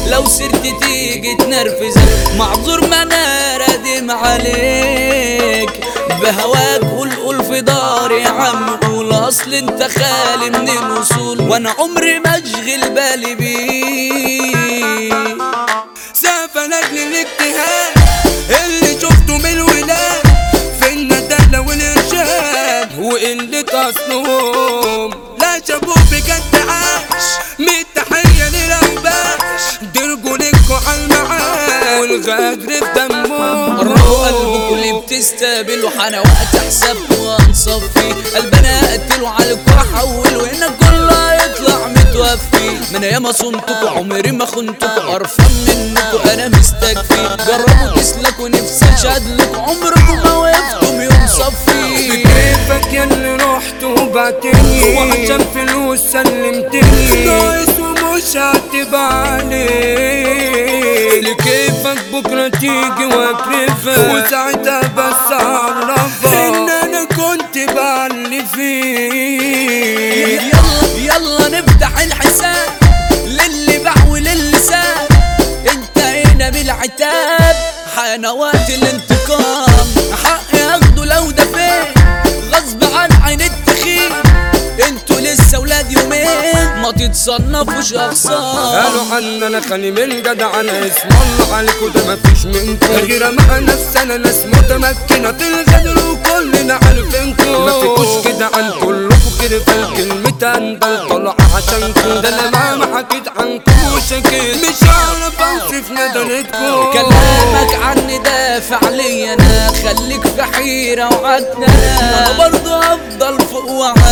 لو سرت تيجي تنرفزك معذور ما انا رادم عليك بهواك قول قول في داري يا عم قول اصل انت خالي من الوصول وانا عمري ما اشغل بالي بيك سافلك للاجتهاد اللي شفته من الولاد في الندالة والإرشاد وقلة أصلهم لا شافوه بجد عاش ميت تحية للأوباش دي رجولكوا عالمعاش والغدر في دمهم الروح قلبه كل بتستقبل وحنا وقت حسابه وهنصفي قلبنا قتله على الكرة حول وهنا كله هيطلع متوفي من ياما صنتكوا عمري ما خنتكوا قرفان منكوا انا مستكفي جربوا تسلكوا نفسي اشهد لكوا عمركم ما وقفتم يوم صفي كيفك يا اللي رحت وبعتني وعشان فلوس سلمتني ناقص ومش هتبقى عليك لكيفك بكرة تيجي واكرفك وساعتها بس اعرفك ان انا كنت بعلي فيك يلا يلا نفتح الحساب للي باع وللي ساب انتهينا بالعتاب حان وقت الانتقام حقي اخده لو ده فين غصب عن عين التخين انتوا لسه ولاد يومين ما تتصنفوش اخصام قالوا عنا انا خالي من جدع انا اسم الله عليكوا ده مفيش منكم غير مع نفسنا ناس متمكنة الغدر وكلنا عارفينكم ما فيكوش كده عن كلكم كده فالكلمة انضل طلع عشانكم ده انا مهما حكيت عنكم وشكيت مش هعرف اوصف ندلتكم كلامك عني ده فعليا انا خليك في حيرة وعدنا انا برضه افضل فوق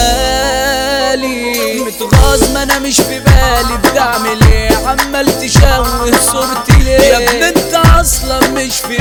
وعالي متغاظ ما انا مش في بالي بتعمل ايه عمال تشوه صورتي ليه يا ابني انت اصلا مش في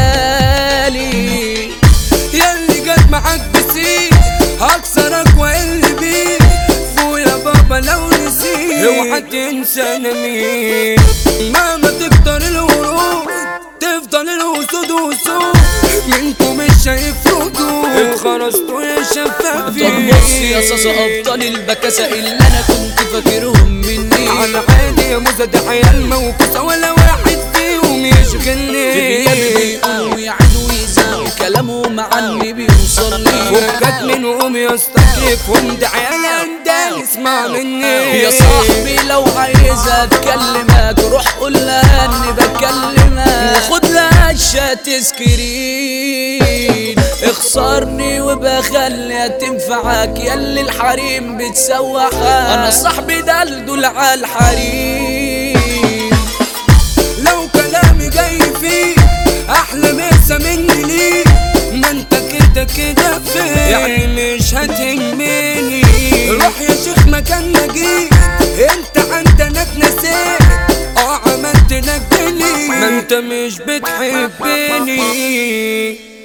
بالي ياللي جت معاك بسيط هكسرك واقل بيك فوق يا بابا لو نسيت اوعى تنسى انا مين مهما تكتر الورود تفضل الاسود وسود منكم مش شايف ردود اتخرجتوا يا طب بص يا صاصة شفافين ابطال البكاسة اللي انا كنت فاكرهم مني على عادي يا موزة ده عيال موكوسة ولا واحد فيهم في يشغلني غيابي بيقولوا ويعدوا ويزعوا كلامهم عني بيوصل لي فكك منهم يا اسطى كيفهم ده عيال اندال اسمع مني يا صاحبي لو عايز اتكلمك روح قول لها اني بكلمك وخد لها الشات سكرين اخسرني وبخليها تنفعك ياللي الحريم بتسوحها انا صاحبي دلدل على الحريم لو كلامي جاي فيه احلى مسا مني ليه ما انت كده كده فين يعني مش هتهمني روح يا شيخ مكان نجيب انت عندنا اتنسيت اه عملت لك دليل ما انت مش بتحبني